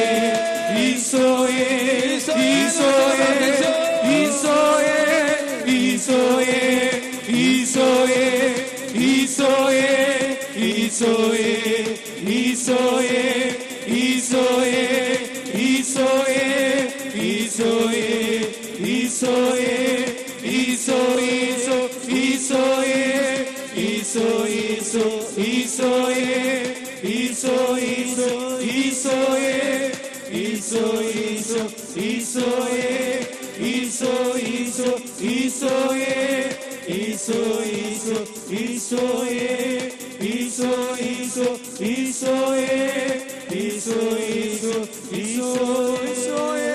ഈശോയേ ഈശോയേ ഈശോയേ ഈശോയേ ഈശോയേ ഈശോയേ ഈശോയേ ഈശോയേ ഈശോയേ ഈശോയേ ഈശോയേ ഈശോയേ ഈശോ ഈശോ ഈശോയേ ഈശോ ഈശോ ഈശോയേ ഈശോ ഈശോ ഈശോയേ ഈശോ ഈശോ ഈശോയേ ഈശോ ഈശോ ഈശോയേ ഈശോ ഈശോ ഈശോയേ ഈശോ ഈശോ ഈശോയേ ഈശോ ഈശോ ഈശോയേ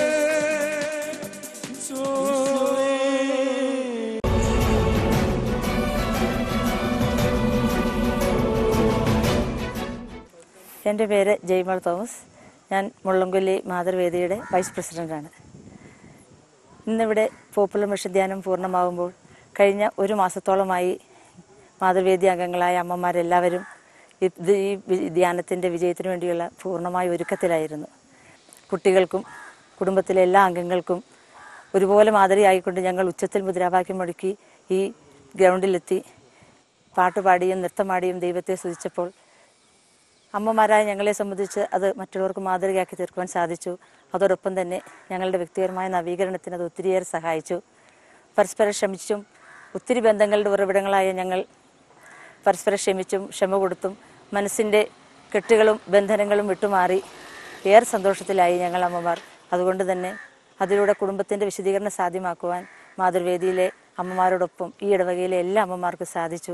എൻ്റെ പേര് ജയ്മൾ തോമസ് ഞാൻ മുള്ളംകൊല്ലി മാതൃവേദിയുടെ വൈസ് പ്രസിഡൻ്റാണ് ഇന്നിവിടെ പോപ്പുലർ മിഷൻ ധ്യാനം പൂർണ്ണമാകുമ്പോൾ കഴിഞ്ഞ ഒരു മാസത്തോളമായി മാതൃവേദി അംഗങ്ങളായ അമ്മമാരെല്ലാവരും ഇത് ഈ വി- ധ്യാനത്തിൻ്റെ വിജയത്തിന് വേണ്ടിയുള്ള പൂർണ്ണമായ ഒരുക്കത്തിലായിരുന്നു കുട്ടികൾക്കും കുടുംബത്തിലെ എല്ലാ അംഗങ്ങൾക്കും ഒരുപോലെ മാതൃകയായിക്കൊണ്ട് ഞങ്ങൾ ഉച്ചത്തിൽ മുദ്രാവാക്യം മുഴക്കി ഈ ഗ്രൗണ്ടിലെത്തി പാട്ടുപാടിയും നൃത്തമാടിയും ദൈവത്തെ സ്തുതിച്ചപ്പോൾ അമ്മമാരായ ഞങ്ങളെ സംബന്ധിച്ച് അത് മറ്റുള്ളവർക്ക് മാതൃകയാക്കി തീർക്കുവാൻ സാധിച്ചു അതോടൊപ്പം തന്നെ ഞങ്ങളുടെ വ്യക്തിപരമായ നവീകരണത്തിന് അത് ഒത്തിരിയേറെ സഹായിച്ചു പരസ്പരം ക്ഷമിച്ചും ഒത്തിരി ബന്ധങ്ങളുടെ ഉറവിടങ്ങളായ ഞങ്ങൾ പരസ്പരം ക്ഷമിച്ചും ക്ഷമ കൊടുത്തും മനസ്സിൻ്റെ കെട്ടുകളും ബന്ധനങ്ങളും വിട്ടുമാറി ഏറെ സന്തോഷത്തിലായി ഞങ്ങൾ അമ്മമാർ അതുകൊണ്ട് തന്നെ അതിലൂടെ കുടുംബത്തിൻ്റെ വിശദീകരണം സാധ്യമാക്കുവാൻ മാതൃവേദിയിലെ അമ്മമാരോടൊപ്പം ഈ ഇടവകയിലെ എല്ലാ അമ്മമാർക്കും സാധിച്ചു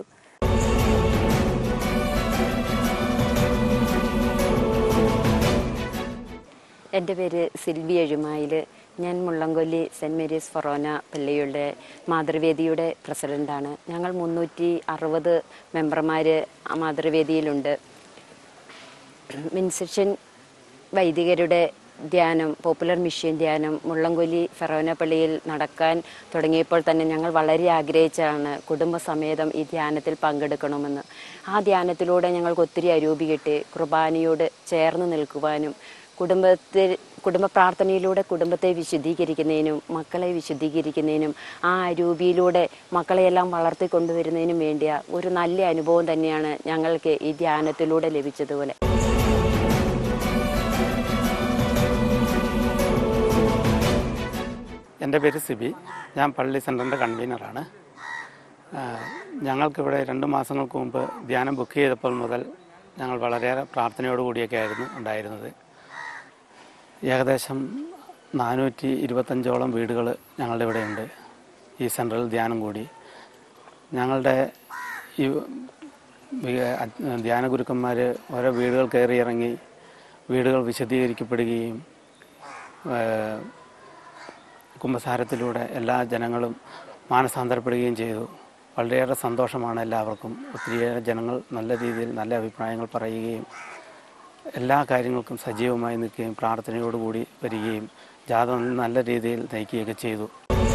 എൻ്റെ പേര് സിൽവി എഴുമായിൽ ഞാൻ മുള്ളംകൊല്ലി സെൻറ് മേരീസ് ഫൊറോന പള്ളിയുടെ മാതൃവേദിയുടെ പ്രസിഡൻ്റാണ് ഞങ്ങൾ മുന്നൂറ്റി അറുപത് മെമ്പർമാർ മാതൃവേദിയിലുണ്ട് മിൻസെഷൻ വൈദികരുടെ ധ്യാനം പോപ്പുലർ മിഷൻ ധ്യാനം മുള്ളംകൊല്ലി ഫെറോന പള്ളിയിൽ നടക്കാൻ തുടങ്ങിയപ്പോൾ തന്നെ ഞങ്ങൾ വളരെ ആഗ്രഹിച്ചാണ് കുടുംബസമേതം ഈ ധ്യാനത്തിൽ പങ്കെടുക്കണമെന്ന് ആ ധ്യാനത്തിലൂടെ ഞങ്ങൾക്ക് ഒത്തിരി അരൂപി കിട്ടി കുർബാനയോട് ചേർന്ന് നിൽക്കുവാനും കുടുംബത്തിൽ കുടുംബ പ്രാർത്ഥനയിലൂടെ കുടുംബത്തെ വിശുദ്ധീകരിക്കുന്നതിനും മക്കളെ വിശുദ്ധീകരിക്കുന്നതിനും ആ അരൂപിയിലൂടെ മക്കളെയെല്ലാം വളർത്തിക്കൊണ്ടുവരുന്നതിനും വേണ്ടിയ ഒരു നല്ല അനുഭവം തന്നെയാണ് ഞങ്ങൾക്ക് ഈ ധ്യാനത്തിലൂടെ ലഭിച്ചതുപോലെ എൻ്റെ പേര് സിബി ഞാൻ പള്ളി സെൻറ്ററിൻ്റെ കൺവീനറാണ് ആ, ഞങ്ങൾക്കിവിടെ രണ്ട് മാസങ്ങൾക്ക് മുമ്പ് ധ്യാനം ബുക്ക് ചെയ്തപ്പോൾ മുതൽ ഞങ്ങൾ വളരെയേറെ പ്രാർത്ഥനയോടുകൂടിയൊക്കെ ആയിരുന്നു ഉണ്ടായിരുന്നത് ഏകദേശം നാനൂറ്റി ഇരുപത്തഞ്ചോളം വീടുകൾ ഞങ്ങളുടെ ഇവിടെ ഉണ്ട് ഈ സെൻട്രൽ ധ്യാനം കൂടി ഞങ്ങളുടെ ഈ വി- അ- ധ്യാന ഗുരുക്കന്മാർ ഓരോ വീടുകൾ കയറി ഇറങ്ങി വീടുകൾ വിശദീകരിക്കപ്പെടുകയും ഏഹ്, കുംഭസാരത്തിലൂടെ എല്ലാ ജനങ്ങളും മാനസാന്തരപ്പെടുകയും ചെയ്തു വളരെയേറെ സന്തോഷമാണ് എല്ലാവർക്കും ഒത്തിരിയേറെ ജനങ്ങൾ നല്ല രീതിയിൽ നല്ല അഭിപ്രായങ്ങൾ പറയുകയും എല്ലാ കാര്യങ്ങൾക്കും സജീവമായി നിൽക്കുകയും പ്രാർത്ഥനയോടുകൂടി വരികയും ജാഥ നല്ല രീതിയിൽ നയിക്കുകയൊക്കെ ചെയ്തു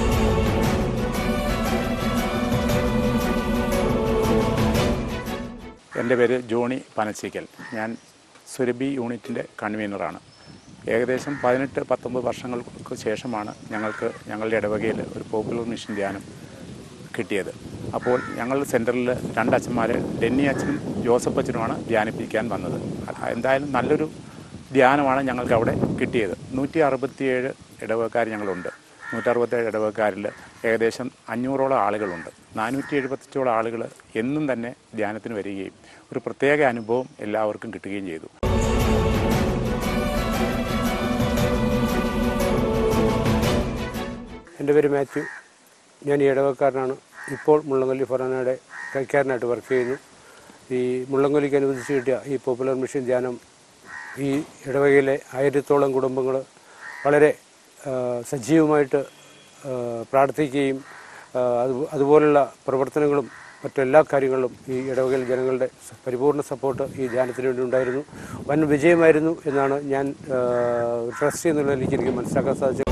എൻ്റെ പേര് ജോണി പനച്ചിക്കൽ ഞാൻ സുരഭി യൂണിറ്റിൻ്റെ കൺവീനറാണ് ഏകദേശം പതിനെട്ട് പത്തൊമ്പത് വർഷങ്ങൾക്ക് ശേഷമാണ് ഞങ്ങൾക്ക് ഞങ്ങളുടെ ഇടവകയിൽ ഒരു പോപ്പുലർ മിഷൻ ധ്യാനം കിട്ടിയത് അപ്പോൾ ഞങ്ങൾ സെൻറ്ററിൽ രണ്ട് അച്ഛന്മാർ ഡെന്നി അച്ഛനും ജോസഫ് അച്ഛനുമാണ് ധ്യാനിപ്പിക്കാൻ വന്നത് അത് എന്തായാലും നല്ലൊരു ധ്യാനമാണ് ഞങ്ങൾക്ക് അവിടെ കിട്ടിയത് നൂറ്റി അറുപത്തിയേഴ് ഇടവകക്കാർ ഞങ്ങളുണ്ട് നൂറ്ററുപത്തേഴ് ഇടവകക്കാരിൽ ഏകദേശം അഞ്ഞൂറോളം ആളുകളുണ്ട് നാനൂറ്റി എഴുപത്തഞ്ചോളം ആളുകൾ എന്നും തന്നെ ധ്യാനത്തിന് വരികയും ഒരു പ്രത്യേക അനുഭവം എല്ലാവർക്കും കിട്ടുകയും ചെയ്തു എൻ്റെ പേര് മാത്യു ഞാൻ ഈ ഇടവക്കാരനാണ് ഇപ്പോൾ മുള്ളംകൊല്ലി ഫൊറാനയുടെ കൈക്കാരനായിട്ട് വർക്ക് ചെയ്യുന്നു ഈ മുള്ളംകൊല്ലിക്ക് അനുവദിച്ച് കിട്ടിയ ഈ പോപ്പുലർ മിഷൻ ധ്യാനം ഈ ഇടവകയിലെ ആയിരത്തോളം കുടുംബങ്ങൾ വളരെ ആ, സജീവമായിട്ട് ആ, പ്രാർത്ഥിക്കുകയും ആ, അത് അതുപോലുള്ള പ്രവർത്തനങ്ങളും മറ്റെല്ലാ കാര്യങ്ങളിലും ഈ ഇടവകയിൽ ജനങ്ങളുടെ സ- പരിപൂർണ സപ്പോർട്ട് ഈ ധ്യാനത്തിന് വേണ്ടി ഉണ്ടായിരുന്നു വൻ വിജയമായിരുന്നു എന്നാണ് ഞാൻ ട്രസ്റ്റ് എന്നുള്ള എനിക്ക് എനിക്ക് മനസ്സിലാക്കാൻ സാധിച്ചത്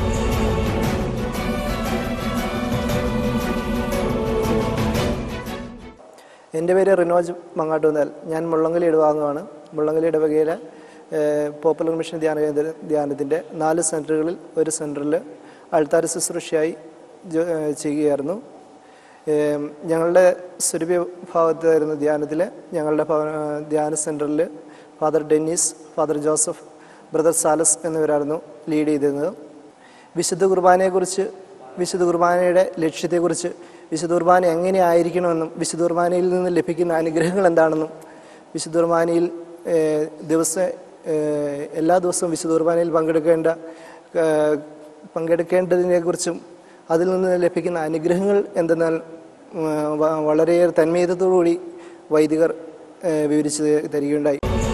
എൻ്റെ പേര് റിനോജ് മങ്ങാട്ടുന്നൽ ഞാൻ മുള്ളങ്കലി ഇടവാങ്ങുവാണ് മുള്ളങ്കലി ഇടവകയിലെ ഏഹ്, പോപ്പുലർ മിഷൻ ധ്യാന കേന്ദ്ര ധ്യാനത്തിൻ്റെ നാല് സെൻറ്ററുകളിൽ ഒരു സെൻറ്ററിൽ അൾത്താര ശുശ്രൂഷയായി ജോ- ഏഹ്, ചെയ്യുകയായിരുന്നു ഏഹ്, ഞങ്ങളുടെ സുരഭി ഭാഗത്തായിരുന്നു ധ്യാനത്തിൽ ഞങ്ങളുടെ ഭവ- ഏഹ്, ധ്യാന സെൻറ്ററിൽ father Dennis father Joseph brother Salas എന്നിവരായിരുന്നു ലീഡ് ചെയ്തിരുന്നത് വിശുദ്ധ കുർബാനയെക്കുറിച്ച് വിശുദ്ധ കുർബാനയുടെ ലക്ഷ്യത്തെക്കുറിച്ച് വിശുദ്ധ കുർബാന എങ്ങനെ ആയിരിക്കണമെന്നും വിശുദ്ധ കുർബാനയിൽ നിന്ന് ലഭിക്കുന്ന അനുഗ്രഹങ്ങൾ എന്താണെന്നും വിശുദ്ധ കുർബാനയിൽ ഏഹ്, ദിവസ ഏഹ്, എല്ലാ ദിവസവും വിശുദ്ധ കുർബാനയിൽ പങ്കെടുക്കേണ്ട ഏഹ്, പങ്കെടുക്കേണ്ടതിനെക്കുറിച്ചും അതിൽ നിന്ന് ലഭിക്കുന്ന അനുഗ്രഹങ്ങൾ എന്തെന്നാൽ ഉം, വ- വളരെയേറെ തന്മയത്തോടുകൂടി വൈദികർ ഏഹ്, വിവരിച്ച് തരികയുണ്ടായി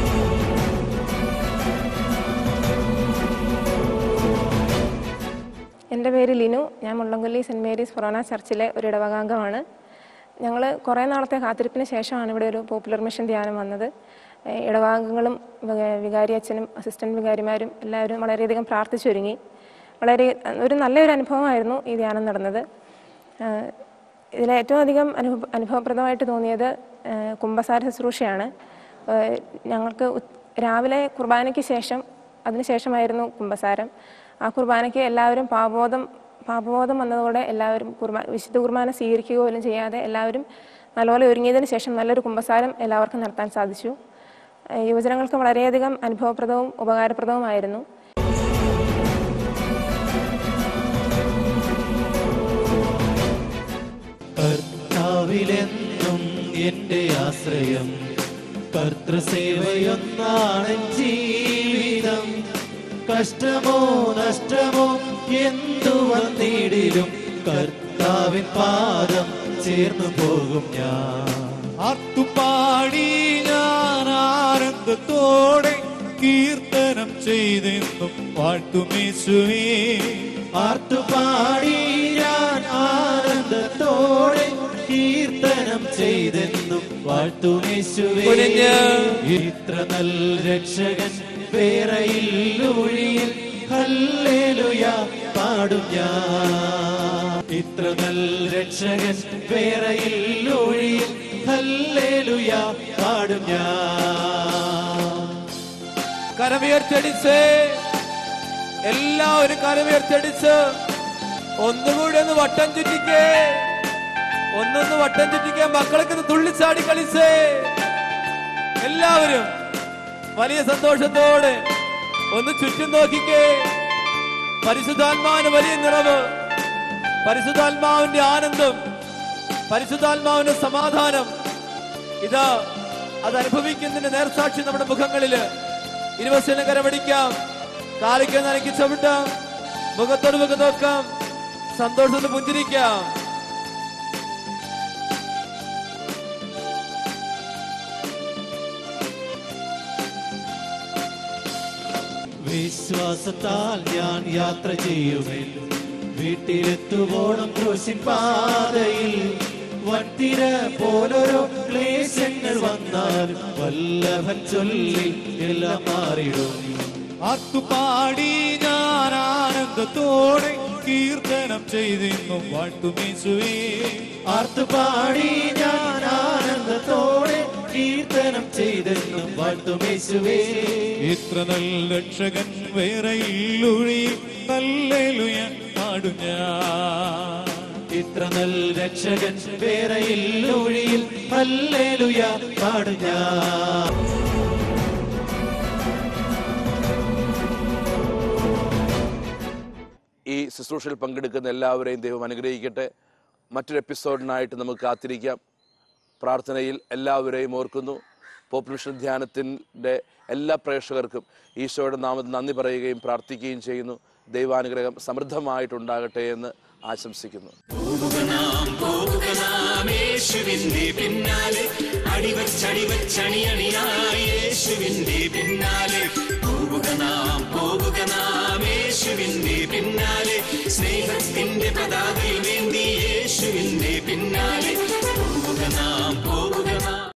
എൻ്റെ പേര് ലിനു ഞാൻ മുള്ളംകൊല്ലി സെൻറ് മേരീസ് ഫൊറോന ചർച്ചിലെ ഒരു ഇടവകാംഗമാണ് ഞങ്ങൾ കുറേ നാളത്തെ കാത്തിരിപ്പിന് ശേഷമാണ് ഇവിടെ ഒരു പോപ്പുലർ മിഷൻ ധ്യാനം വന്നത് ഏഹ് ഇടവകാംഗങ്ങളും വിക- വികാരി അച്ഛനും അസിസ്റ്റൻറ്റ് വികാരിമാരും എല്ലാവരും വളരെയധികം പ്രാർത്ഥിച്ചൊരുങ്ങി വളരെ ഒരു നല്ലൊരു അനുഭവമായിരുന്നു ഈ ധ്യാനം നടന്നത് ഏഹ് ഇതിൽ ഏറ്റവും അധികം അനുഭവ അനുഭവപ്രദമായിട്ട് തോന്നിയത് ഏഹ് കുംഭസാര ശുശ്രൂഷയാണ് ഏഹ് ഞങ്ങൾക്ക് ഉ- രാവിലെ കുർബാനയ്ക്ക് ശേഷം അതിനുശേഷമായിരുന്നു കുംഭസാരം ആ കുർബാനയ്ക്ക് എല്ലാവരും പാപബോധം പാപബോധം വന്നതോടെ എല്ലാവരും കുർബാന വിശുദ്ധ കുർബാന സ്വീകരിക്കുക പോലും ചെയ്യാതെ എല്ലാവരും നല്ലപോലെ ഒരുങ്ങിയതിന് ശേഷം നല്ലൊരു കുംഭസാരം എല്ലാവർക്കും നടത്താൻ സാധിച്ചു ഏഹ് യുവജനങ്ങൾക്ക് വളരെയധികം അനുഭവപ്രദവും ഉപകാരപ്രദവുമായിരുന്നു കർത്താവിലെന്നും എന്റെ ആശ്രയം കർത്തൃസേവയൊന്നാണ് ജീവിതം കഷ്ടമോ നഷ്ടമോ എന്തു വന്നിടിലും കർത്താവിൻ പാദം ചേർന്നു പോകും ഞാൻ ആർത്തുപാടി ഞാൻ ആനന്ദത്തോടെ കീർത്തനം ചെയ്തെന്നും വാഴ്ത്തുമേശുവേ ആർത്തുപാടി ഞാൻ ആനന്ദത്തോടെ കീർത്തനം ചെയ്തെന്നും വാഴ്ത്തുമേശുവേ കുനിഞ്ഞ് ഇത്ര നൽ രക്ഷകൻ വേറെയില്ലൊഴിയിൽ ഹല്ലേലൂയ പാടും ഞാൻ ഇത്ര നൽ രക്ഷകൻ വേറെയില്ലൊഴിയിൽ ഹല്ലേലൂയ പാടും ഞാൻ കരമുയർത്തടിച്ച് എല്ലാവരും കരമുയർത്തടിച്ച് ഒന്നുകൂടി ഒന്ന് വട്ടം ചുറ്റിക്കേ ഒന്നൊന്ന് വട്ടം ചുറ്റിക്കേ മക്കൾക്ക് ഒന്ന് തുള്ളിച്ചാടി കളിച്ചേ എല്ലാവരും വലിയ സന്തോഷത്തോടെ ഒന്ന് ചുറ്റും നോക്കിക്കേ പരിശുദ്ധാത്മാവിന് വലിയ നിറവ് പരിശുദ്ധാത്മാവിന്റെ ആനന്ദം പരിശുദ്ധാത്മാവിന്റെ സമാധാനം ഇതാ അത് അനുഭവിക്കുന്നതിന്റെ നേർസാക്ഷി നമ്മുടെ മുഖങ്ങളില് ഇരുവശനം കരമടിക്കാം കാലിക്ക് നനക്കി ചവിട്ടാം മുഖത്തോട് മുഖം നോക്കാം സന്തോഷത്തിൽ പുഞ്ചിരിക്കാം വിശ്വാസത്താൽ ഞാൻ യാത്ര ചെയ്യുമേ വീട്ടിലെത്തുവോണം ക്രൂശിൻ പാതയിൽ വട്ടിര പോലൊരു ക്ലേശങ്ങൾ വന്നാലും വല്ലഭൻ ചൊല്ലി എല്ലാം മാറിടും ആർത്തുപാടി ഞാൻ ആനന്ദത്തോടെ കീർത്തനം ചെയ്തെന്നും വാഴ്ത്തുമേശുവേ ആർത്തുപാടി ഞാൻ ആനന്ദത്തോടെ കീർത്തനം ചെയ്തെന്നും വാഴ്ത്തുമേശുവേ ഇത്ര നല്ല രക്ഷകൻ വേറെയില്ലൊഴി നല്ലേലുയ പാടും ഞാൻ ഇത്ര നൽ രക്ഷകൻ വേറെയില്ലൊഴിയിൽ ഹല്ലേലൂയ പാടും ഞാൻ ഈ ശുശ്രൂഷയിൽ പങ്കെടുക്കുന്ന എല്ലാവരെയും ദൈവം അനുഗ്രഹിക്കട്ടെ മറ്റൊരു എപ്പിസോഡിനായിട്ട് നമുക്ക് കാത്തിരിക്കാം പ്രാർത്ഥനയിൽ എല്ലാവരെയും ഓർക്കുന്നു പോപ്പുലേഷൻ ധ്യാനത്തിൻ്റെ എല്ലാ പ്രേക്ഷകർക്കും ഈശോയുടെ നാമത്തിൽ നന്ദി പറയുകയും പ്രാർത്ഥിക്കുകയും ചെയ്യുന്നു ദൈവാനുഗ്രഹം സമൃദ്ധമായിട്ടുണ്ടാകട്ടെ എന്ന് ആശംസിക്കുന്നു പോവുക നാം പോവുക നാം യേശുവിന്റെ പിന്നാലെ അടിവച്ചടിവച്ചണിയണിയായി യേശുവിന്റെ പിന്നാലെ പോവുക നാം പോവുക നാം യേശുവിന്റെ പിന്നാലെ സ്നേഹത്തിന്റെ പതാകയിൽ വേണ്ടി യേശുവിന്റെ പിന്നാലെ